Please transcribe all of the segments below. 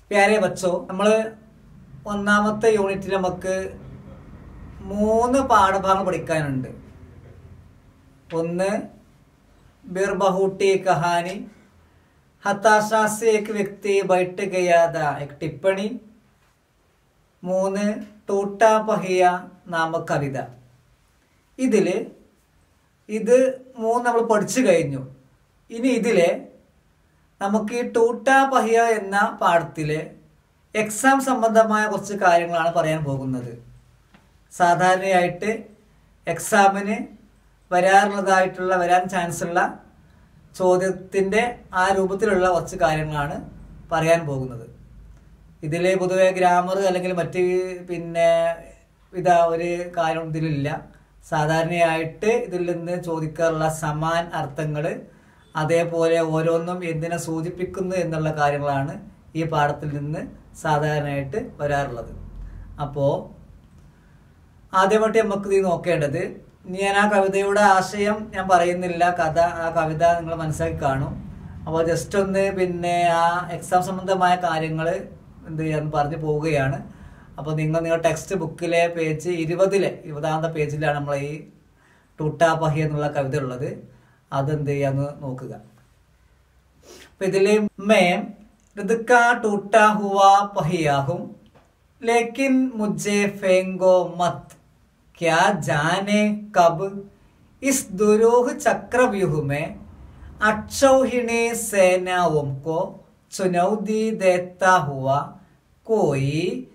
പ്യാരെ ബച്ചോ നമ്മൾ ഒന്നാമത്തെ യൂണിറ്റിൽ നമുക്ക് മൂന്ന് പാഠഭാഗങ്ങൾ പഠിക്കാനുണ്ട് ഒന്ന് ബിർബഹൂട്ടി കഹാനി हताशा से एक व्यक्ति बैठ गया था एक टिप्पणी മൂന്ന് ടൂട്ടാ പഹിയ നാമ കവിത ഇതിൽ ഇത് മൂന്ന് നമ്മൾ പഠിച്ചു കഴിഞ്ഞു ഇനി ഇതിലെ നമുക്ക് ഈ ടൂട്ടാ പഹിയ എന്ന പാഠത്തിലെ എക്സാം സംബന്ധമായ കുറച്ച് കാര്യങ്ങളാണ് പറയാൻ പോകുന്നത് സാധാരണയായിട്ട് എക്സാമിന് വരാറുള്ളതായിട്ടുള്ള വരാൻ ചാൻസ് ഉള്ള ചോദ്യത്തിൻ്റെ ആ രൂപത്തിലുള്ള കുറച്ച് കാര്യങ്ങളാണ് പറയാൻ പോകുന്നത് ഇതിൽ പൊതുവെ ഗ്രാമർ അല്ലെങ്കിൽ മറ്റ് പിന്നെ ഇതാ ഒരു കാര്യം ഇതിലില്ല സാധാരണയായിട്ട് ഇതിൽ നിന്ന് ചോദിക്കാറുള്ള സമാൻ അർത്ഥങ്ങൾ അതേപോലെ ഓരോന്നും എന്തിനെ സൂചിപ്പിക്കുന്നു എന്നുള്ള കാര്യങ്ങളാണ് ഈ പാഠത്തിൽ നിന്ന് സാധാരണയായിട്ട് വരാറുള്ളത് അപ്പോൾ ആദ്യമായിട്ട് നമുക്ക് ഇത് നോക്കേണ്ടത് ഞാൻ ആ കവിതയുടെ ആശയം ഞാൻ പറയുന്നില്ല കഥ ആ കവിത നിങ്ങൾ മനസ്സിലാക്കി കാണും അപ്പോൾ ജസ്റ്റ് ഒന്ന് പിന്നെ ആ എക്സാം സംബന്ധമായ കാര്യങ്ങൾ എന്ത് ചെയ്യാൻ പറഞ്ഞു പോവുകയാണ് അപ്പോൾ നിങ്ങൾ നിങ്ങളുടെ ടെക്സ്റ്റ് ബുക്കിലെ പേജ് ഇരുപതിലെ ഇരുപതാമത്തെ പേജിലാണ് നമ്മൾ ഈ ടൂട്ടാ പഹി എന്നുള്ള കവിത ഉള്ളത് അതെന്ത് ചെയ്യാന്ന് നോക്കുക അപ്പൊ ഇതില് മേം ഋതുക്ക ടൂട്ടാ ഹുവാ പഹിയാഹും ലേക്കിൻ മുझे फेंगो मत क्या जाने कब इस दुरूह चक्रव्यूह में अक्षौहिणी सेनाओं को चुनौती देता हुआ कोई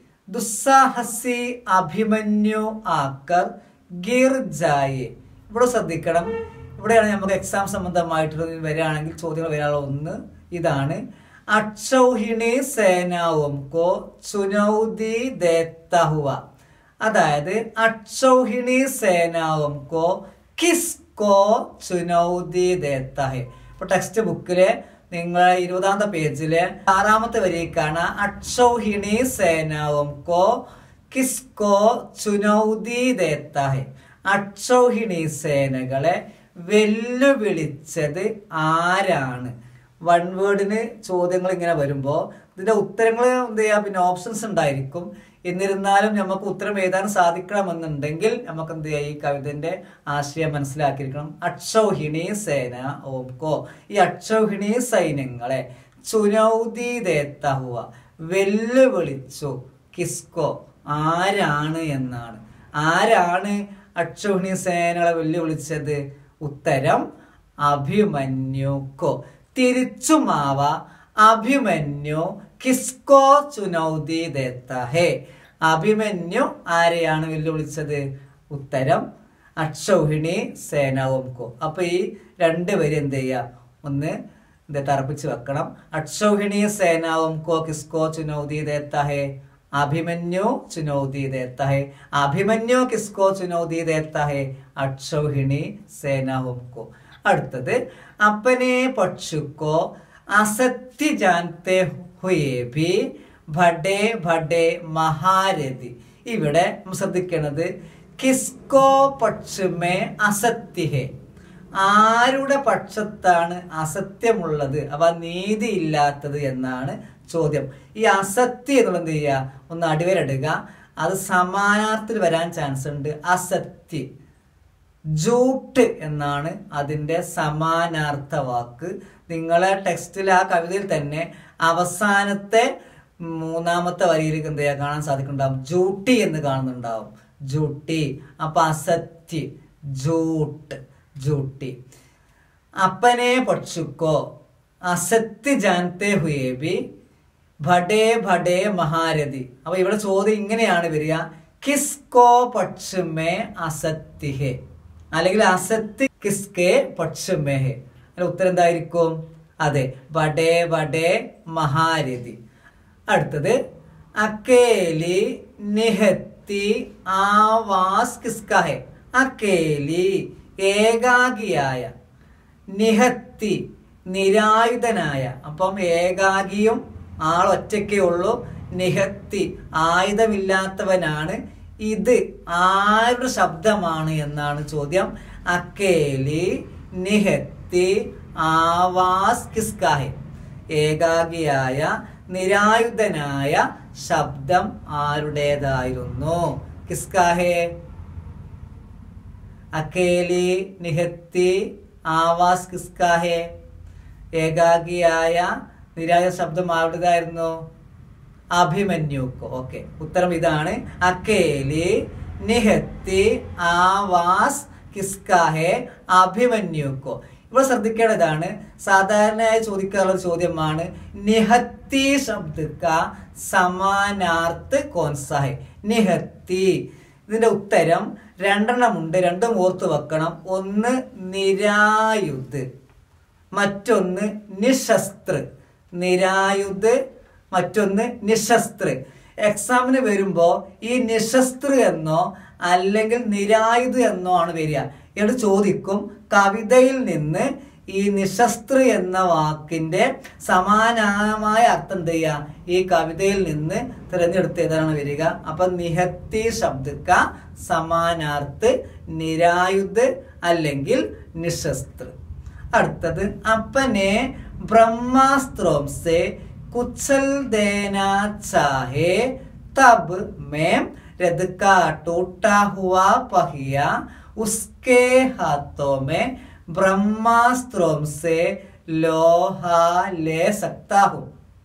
ദുസ്സാഹസി അഭിമന്യു ആക്കർ ഗിർ ജായെ ഇവിടെ ശ്രദ്ധിക്കണം ഇവിടെയാണ് നമുക്ക് എക്സാം സംബന്ധമായിട്ട് വരികയാണെങ്കിൽ ചോദ്യങ്ങൾ വരാനുള്ള ഒന്ന് ഇതാണ് അക്ഷൗഹിണി സേനാവും കോ ചുനൗദി ദേത്തഹുവ അതായത് അക്ഷൗഹിണി സേനാവും കോ കിസ് കോ ചുനൗദി ദേത്തഹെ ഇപ്പൊ ടെക്സ്റ്റ് ബുക്കിലെ നിങ്ങൾ ഇരുപതാമത്തെ പേജിലെ ആറാമത്തെ വരിക്കാണ് അക്ഷൗഹിണി സേനാവും കോ കിസ്കോ ചുനൗദി ദേത്താഹെ അക്ഷൗഹിണി സേനകളെ വെല്ലുവിളിച്ചത് ആരാണ് വൺ വേർഡിന് ചോദ്യങ്ങൾ ഇങ്ങനെ വരുമ്പോൾ ഇതിന്റെ ഉത്തരങ്ങൾ എന്ത് ചെയ്യാം പിന്നെ ഓപ്ഷൻസ് ഉണ്ടായിരിക്കും എന്നിരുന്നാലും നമുക്ക് ഉത്തരം എഴുതാൻ സാധിക്കണമെന്നുണ്ടെങ്കിൽ നമുക്ക് എന്ത് ചെയ്യാം ഈ കവിതന്റെ ആശയം മനസ്സിലാക്കിയിരിക്കണം അക്ഷൗഹിണി സേന ഓംകോ ഈ അക്ഷൗഹിണി സൈന്യങ്ങളെ ചുനൗദി ദേത്തഹുവ വെല്ലുവിളിച്ചു കിസ്കോ ആരാണ് എന്നാണ് ആരാണ് അക്ഷൗഹിണി സേനകളെ വെല്ലുവിളിച്ചത് ഉത്തരം അഭിമന്യുക്കോ തിരിച്ചുമാവ അഭിമന്യു കിസ്കോ ചുനൗദി ദേത്തഹേ അഭിമന്യു ആരെയാണ് വെല്ലുവിളിച്ചത് ഉത്തരം അക്ഷൗഹിണി സേനാവുംകോ അപ്പൊ ഈ രണ്ട് പേര് എന്ത് ചെയ്യുക ഒന്ന് ഇത് തറപ്പിച്ച് വെക്കണം അക്ഷൗഹിണി സേനാവുംകോ കിസ്കോ ചുനൗദി ദേത്തഹേ അഭിമന്യു ചുനൗദി ദേത്തഹേ അഭിമന്യു കിസ്കോ ചുനൗദി ദേത്തഹേ അക്ഷൗഹിണി സേനാവുംകോ അടുത്തത് അപ്പനെ പക്ഷുക്കോ അസത്യ ജാനത്തെ ഹുയേ ഭി ഭഡേ ഭഡേ മഹാരഥി ഇവിടെ നമ്മൾ ശ്രദ്ധിക്കുന്നത് കിസ്കോ പക്ഷമേ അസത്യഹേ ആരുടെ പക്ഷത്താണ് അസത്യമുള്ളത് അവ നീതി ഇല്ലാത്തത് എന്നാണ് ചോദ്യം ഈ അസത്യം എന്നുള്ളത് എന്ത് ചെയ്യുക ഒന്ന് അടിവരടുക അത് സമാനാർത്ഥത്തിൽ വരാൻ ചാൻസ് ഉണ്ട് അസത്യ ജൂട്ട് എന്നാണ് അതിൻ്റെ സമാനാർത്ഥ വാക്ക് നിങ്ങളെ ടെക്സ്റ്റിൽ ആ കവിതയിൽ തന്നെ അവസാനത്തെ മൂന്നാമത്തെ വരിയിൽ എന്ത് ചെയ്യാൻ കാണാൻ സാധിക്കുന്നുണ്ടാവും ജൂട്ടി എന്ന് കാണുന്നുണ്ടാവും ജൂട്ടി അപ്പൊ അസത്യ ജൂട്ട് ജൂട്ടി അപ്പനെ പക്ഷുക്കോ അസത്യ ജാനത്തെ ഹുയേ ബി ഭടേ ഭടേ മഹാരഥി അപ്പൊ ഇവിടെ ചോദ്യം ഇങ്ങനെയാണ് വരിക കിസ്കോ പക്ഷമേ അസത്യഹേ അല്ലെങ്കിൽ അസത്യ കിസ്കെ പക്ഷമേ ഹേ അതിന്റെ ഉത്തരം എന്തായിരിക്കും അതെ ബഡേ ബഡേ മഹാരഥി അടുത്തത് അക്കേലി നിഹത്തി ആവാസ് കിസ്ക ഹെ അക്കേലി ഏകാഗിയായ നിഹത്തി നിരായുധനായ അപ്പം ഏകാഗിയും ആളൊറ്റയ്ക്കേ ഉള്ളൂ നിഹത്തി ആയുധമില്ലാത്തവനാണ് ഇത് ആരുടെ ശബ്ദമാണ് എന്നാണ് ചോദ്യം അക്കേലി നിഹത്തി ആവാസ് കിസ്കാഹെ ഏകാഗിയായ നിരായുധനായ ശബ്ദം ആരുടേതായിരുന്നു കിസ്കാഹേ അക്കേലി നിഹത്തി ആവാസ് കിസ്കാഹേ ഏകാഗിയായ നിരായ ശബ്ദം ആരുടേതായിരുന്നു അഭിമന്യുക്കോ ഓക്കെ ഉത്തരം ഇതാണ് അക്കേലി നിഹത്തി ആവാസ് കിസ്കാഹെ അഭിമന്യുക്കോ ഇവിടെ ശ്രദ്ധിക്കേണ്ടതാണ് സാധാരണയായി ചോദിക്കാറുള്ള ഒരു ചോദ്യമാണ് നിഹത്തി ശബ്ദക്ക സമാനാർത്ഥ് കോൻസാഹെ നിഹത്തി ഇതിന്റെ ഉത്തരം രണ്ടെണ്ണം ഉണ്ട് രണ്ടും ഓർത്ത് വെക്കണം ഒന്ന് നിരായുധ് മറ്റൊന്ന് നിശസ്ത്ര നിരായുധ് മറ്റൊന്ന് നിശസ്ത്ര എക്സാമിന് വരുമ്പോ ഈ നിശസ്ത്ര എന്നോ അല്ലെങ്കിൽ നിരായുധ് എന്നോ ആണ് വരിക എന്നിട്ട് ചോദിക്കും കവിതയിൽ നിന്ന് ഈ നിശസ്ത്ര എന്ന വാക്കിന്റെ സമാനമായ അർത്ഥം എന്ത് ചെയ്യുക ഈ കവിതയിൽ നിന്ന് തിരഞ്ഞെടുത്ത് ഏതാണ് വരിക അപ്പൊ നിഹത്തി ശബ്ദക്ക സമാനാർത്ഥ് നിരായുധ് അല്ലെങ്കിൽ നിശസ്ത്ര അടുത്തത് അപ്പനെ ब्रह्मास्त्रों से कुचल देना चाहे तब मैं रद का टूटा हुआ पहिया उसके हाथों में ब्रह्मास्त्रों से लोहा ले सकता हूँ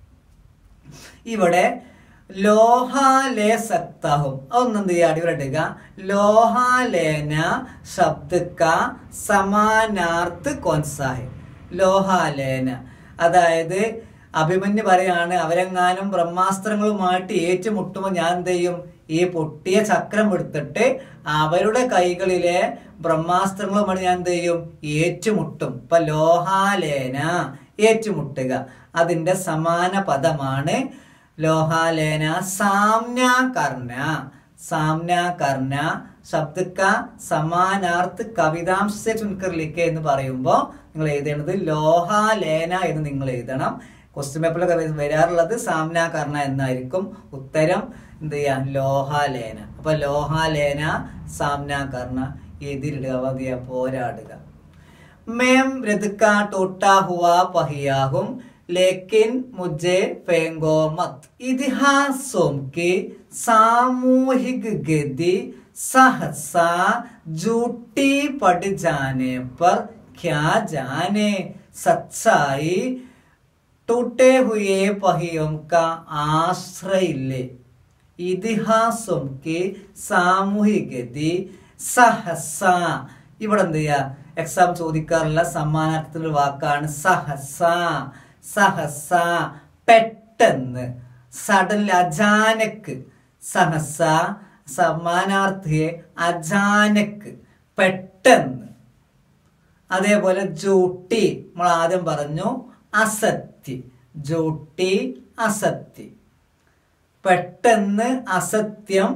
ഇവിടെ ലോഹാലേ സക്താഹും അതൊന്നെന്ത് ചെയ്യുക അടിവരട്ടുക ലോഹാലേന ശബ്ദക്ക സമാനാർത്ഥ് കോൻസാഹെ ലോഹാലേന അതായത് അഭിമന്യു പറയാണ് അവരെങ്ങാനും ബ്രഹ്മാസ്ത്രങ്ങളുമായിട്ട് ഏറ്റുമുട്ടുമ്പോൾ ഞാൻ എന്ത് ചെയ്യും ഈ പൊട്ടിയ ചക്രം എടുത്തിട്ട് അവരുടെ കൈകളിലെ ബ്രഹ്മാസ്ത്രങ്ങളുമായി ഞാൻ എന്ത് ചെയ്യും ഏറ്റുമുട്ടും ഇപ്പൊ ലോഹാലേന ഏറ്റുമുട്ടുക അതിന്റെ സമാന പദമാണ് ലോഹാലേന സാമ്യാകർണ സാമ്യാകർണ ശബ്ദക്ക സമാനാർത്ഥ് കവിതാംശ ചുൻകർ ലിഖ എന്ന് പറയുമ്പോൾ നിങ്ങൾ എഴുതേണ്ടത് ലോഹാലേന എന്ന് നിങ്ങൾ എഴുതണം ക്വസ്റ്റ്യൻ പേപ്പറിലൊക്കെ വരാറുള്ളത് സാമ്യാകർണ എന്നായിരിക്കും ഉത്തരം എന്ത് ചെയ്യാം ലോഹാലേന അപ്പൊ ലോഹാലേന സാമ്യാകർണ എതിരിടുക വതിയ പോരാടുക मैं रद का टूटा हुआ पहिया हूं लेकिन मुझे फेंगो मत इतिहासों की सामूहिक गति सहसा झूठी पड़ जाने पर क्या जाने सच्चाई टूटे हुए पहियों का आश्रय ले ഇതിഹാസം കെ സാമൂഹിക ഗതി സഹസ ഇവിടെ എന്ത് ചെയ്യാ എക്സാം ചോദിക്കാറുള്ള സമ്മാനാർത്ഥത്തിലുള്ള വാക്കാണ് സഹസ സഹസ പെട്ടെന്ന് സഡൻലി അജാനക്ക് സഹസ സമ്മാനാർത്ഥിയെ അജാനക്ക് പെട്ടെന്ന് അതേപോലെ ജൂട്ടി നമ്മൾ ആദ്യം പറഞ്ഞു അസത്യ ജൂട്ടി അസത്യ പെട്ടെന്ന് അസത്യം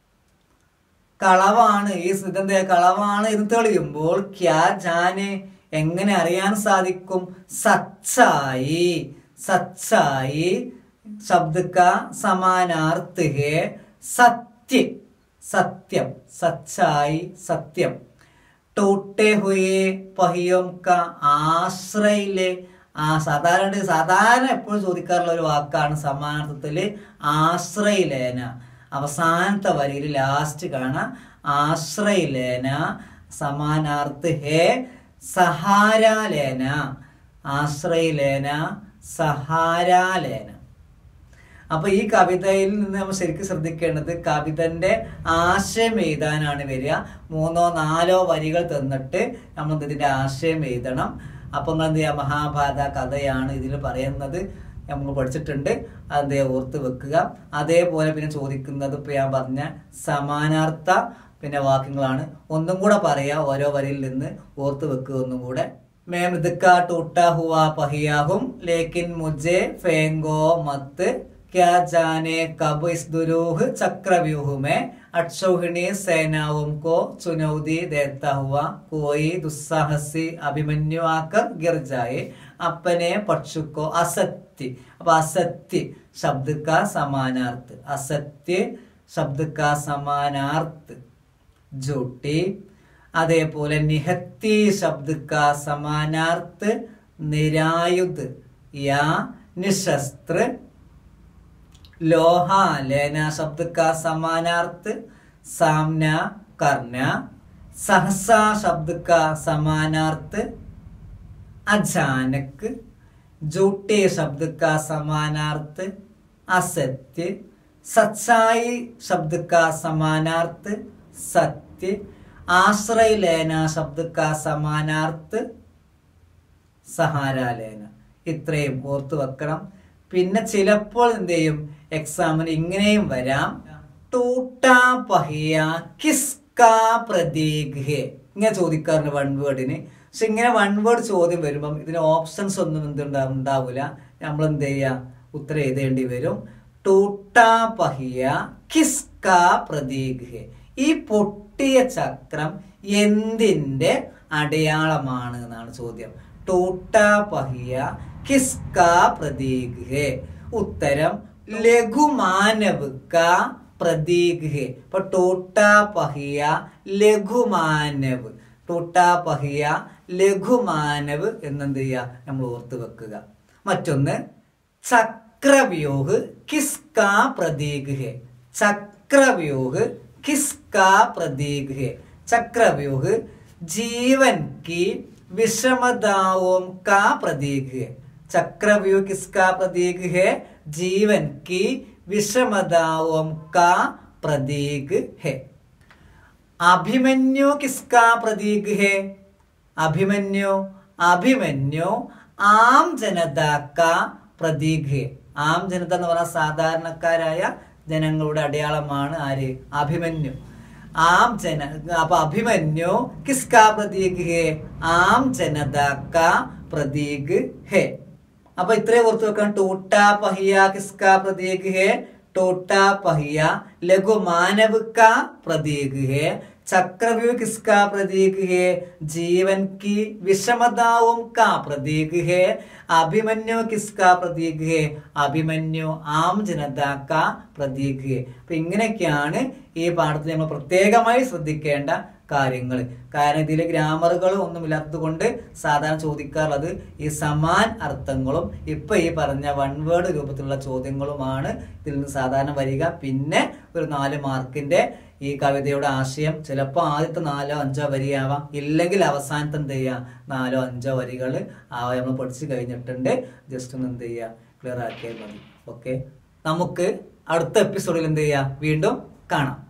കളവാണ് ഈ ഇതെന്താ കളവാണ് ഇത് തെളിയുമ്പോൾ ക്യാ ജാനെ എങ്ങനെ അറിയാൻ സാധിക്കും സച്ചായി സച്ചായി ശബ്ദക്ക സമാനാർത്ഥ ഹേ സത്യ സത്യം സച്ചായി സത്യം ടൂട്ടെ ഹുയെ पहियों का ആശ്രയിലെ ആ സാധാരണ സാധാരണ എപ്പോഴും ചോദിക്കാറുള്ള ഒരു വാക്കാണ് സമാനാർത്ഥത്തില് ആശ്രയിലേന അവസാനത്തെ വരിയിൽ ലാസ്റ്റ് കാണാം ആശ്രയിലേന സമാനാർത്ഥ ഹേ സഹാരാലേന ആശ്രയിലേന സഹാരാലേന അപ്പൊ ഈ കവിതയിൽ നിന്ന് നമ്മൾ ശരിക്കും ശ്രദ്ധിക്കേണ്ടത് കവിതന്റെ ആശയം എഴുതാനാണ് വരിക മൂന്നോ നാലോ വരികൾ തന്നിട്ട് നമ്മൾ ഇതിന്റെ ആശയം എഴുതണം അപ്പൊ നിങ്ങൾ എന്ത് ചെയ്യുക മഹാഭാരത കഥയാണ് ഇതിൽ പറയുന്നത് നമ്മൾ പഠിച്ചിട്ടുണ്ട് അത് ഓർത്ത് വെക്കുക അതേപോലെ പിന്നെ ചോദിക്കുന്നത് ഇപ്പൊ ഞാൻ പറഞ്ഞ സമാനാർത്ഥ പിന്നെ വാക്യങ്ങളാണ് ഒന്നും കൂടെ പറയാ ഓരോ വരിയിൽ നിന്ന് ഓർത്ത് വെക്കുക ഒന്നും കൂടെ मैं मृद का टूटा हुआ पहिया हूं लेकिन मुझे फेंगो मत क्या जाने कब इस दुरूह चक्रव्यूह में अक्षौहिणी सेनाओं को चुनौती देता हुआ कोई दुस्साहसी अभिमन्यु आकर गिर जाए अपने पक्षु को असत्य अब असत्य शब्द का समानार्थ असत्य शब्द का समानार्थ झूठी അതേപോലെ നിഹത്തി ശബ്ദ കാ സമാനാർത്ഥ് നിരായുധ് യാ निशस्त्र लोहा लेना शब्द का समानार्थ सामना करना सहसा शब्द का समानार्थ अचानक झूठे शब्द का समानार्थ असत्य सच्चाई शब्द का समानार्थ सत्य आश्रय लेना शब्द का समानार्थ സഹാരാലേന ഇത്രയും ഓർത്തു വെക്കണം പിന്നെ ചിലപ്പോൾ എന്ത് ചെയ്യും എക്സാമിന് ഇങ്ങനെയും വരാം ടൂട്ടാ പഹിയ കിസ്കാ പ്രതീക് ഹെ ഇങ്ങനെ ചോദിക്കാറുണ്ട് വൺ വേർഡിന് പക്ഷെ ഇങ്ങനെ വൺ വേർഡ് ചോദ്യം വരുമ്പം ഇതിന് ഓപ്ഷൻസ് ഒന്നും എന്തുണ്ടാവും ഉണ്ടാവില്ല നമ്മൾ എന്ത് ചെയ്യുക ഉത്തരം എഴുതേണ്ടി വരും ടൂട്ടാ പഹിയ കിസ്കാ പ്രതീക് ഹെ ഈ പൊട്ടിയ ചക്രം എന്തിന്റെ അടയാളമാണ് എന്നാണ് ചോദ്യം ടൂട്ടാ പഹിയ കിസ്കാ പ്രതീക് ഹെ ഉത്തരം ലഘുമാനവ് കാ പ്രതീക് ഹെ ഇപ്പൊ ടൂട്ടാ പഹിയ ലഘുമാനവ് ടൂട്ടാ പഹിയ ലഘുമാനവ് എന്നെന്ത് ചെയ്യുക നമ്മൾ ഓർത്ത് വെക്കുക മറ്റൊന്ന് ചക്രവ്യൂഹ് കിസ്കാ പ്രതീക് ഹെ ചക്രവ്യൂഹ് കിസ്കാ പ്രതീക് ഹെ ചക്രവ്യൂഹ് जीवन की विषमताओं का प्रतीक है चक्रव्यूह किसका प्रतीक है जीवन की विषमताओं का प्रतीक है अभिमन्यु किसका प्रतीक है अभिमन्यु अभिमन्यु ആം ജനത കാ പ്രതീക് ഹെ ആം ജനത എന്ന് പറഞ്ഞാൽ സാധാരണക്കാരായ ജനങ്ങളുടെ അടയാളമാണ് ആര് അഭിമന്യു ആം ജന അപ്പൊ അഭിമന്യു കിസ്കാ പ്രതീക് ഹേ ആം ജനത കാ പ്രതീക് ഹേ അപ്പൊ ഇത്രയും ഓർത്ത് വെക്കണം ടൂട്ടാ പഹിയ കിസ്കാ പ്രതീക് ഹേ ടൂട്ടാ പഹിയ ലഘു മാനവ് കാ പ്രതീക് ഹേ चक्रव्यूह किसका प्रतीक है जीवन की विषमताओं का प्रतीक है അഭിമന്യു കിസ്കാ പ്രതീക് ഹേ അഭിമന്യു ആം ജനത കാ പ്രതീക് ഹേ അപ്പൊ ഇങ്ങനെയൊക്കെയാണ് ഈ പാഠത്തിൽ നമ്മൾ പ്രത്യേകമായി ശ്രദ്ധിക്കേണ്ട കാര്യങ്ങൾ കാരണം ഇതിലെ ഗ്രാമറുകൾ ഒന്നുമില്ലാത്തത് കൊണ്ട് സാധാരണ ചോദിക്കാറുള്ളത് ഈ സമാൻ അർത്ഥങ്ങളും ഇപ്പൊ ഈ പറഞ്ഞ വൺ വേർഡ് രൂപത്തിലുള്ള ചോദ്യങ്ങളുമാണ് ഇതിൽ നിന്ന് സാധാരണ വരിക പിന്നെ ഒരു നാല് മാർക്കിന്റെ ഈ കവിതയുടെ ആശയം ചിലപ്പോൾ ആദ്യത്തെ നാലോ അഞ്ചോ വരിയാവാം ഇല്ലെങ്കിൽ അവസാനത്തെ എന്ത് ചെയ്യുക നാലോ അഞ്ചോ വരികൾ നമ്മൾ പഠിച്ചു കഴിഞ്ഞിട്ടുണ്ട് ജസ്റ്റ് ഒന്ന് എന്ത് ചെയ്യുക ക്ലിയർ ആക്കിയാൽ മതി ഓക്കെ നമുക്ക് അടുത്ത എപ്പിസോഡിൽ എന്ത് ചെയ്യുക വീണ്ടും കാണാം